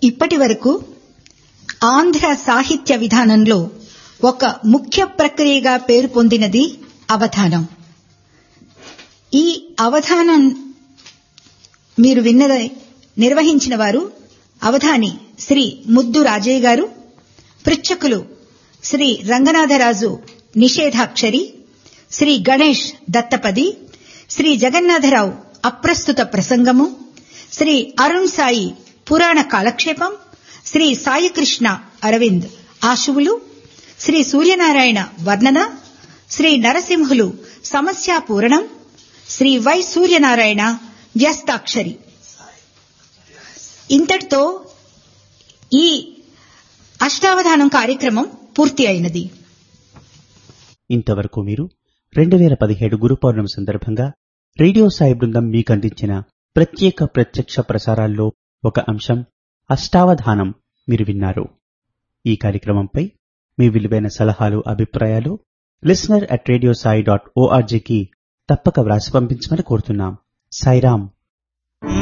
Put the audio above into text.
ఇప్పటి వరకు ఆంధ్ర సాహిత్య విధానంలో ఒక ముఖ్య ప్రక్రియగా పేరు పొందినది అవధానం ఈ అవధానం మీరు విన్నది నిర్వహించిన వారు అవధాని శ్రీ ముద్దు రాజయ్య గారు పృచ్ఛకులు శ్రీ రంగనాథరాజు నిషేధాక్షరి శ్రీ గణేష్ దత్తపది శ్రీ జగన్నాథరావు అప్రస్తుత ప్రసంగము శ్రీ అరుణ్ సాయి పురాణ కాలక్షేపం శ్రీ సాయికృష్ణ అరవింద్ ఆశువులు శ్రీ సూర్యనారాయణ వర్ణన శ్రీ నరసింహులు సమస్యా పూరణం శ్రీ వై సూర్యనారాయణ వ్యస్తాక్షరి ఇంతటితో ఈ అష్టావధానం కార్యక్రమం పూర్తి అయినది ఇంతవరకు మీరు రెండు వేల పదిహేడు గురు పౌర్ణమి సందర్భంగా రేడియో సాయి బృందం మీకు అందించిన ప్రత్యేక ప్రత్యక్ష ప్రసారాల్లో ఒక అంశం అష్టావధానం మీరు విన్నారు ఈ కార్యక్రమంపై మీ విలువైన సలహాలు అభిప్రాయాలు listener at radio Sai dot ఓఆర్జీకి తప్పక వ్రాసి పంపించమని కోరుతున్నాం సాయిరాం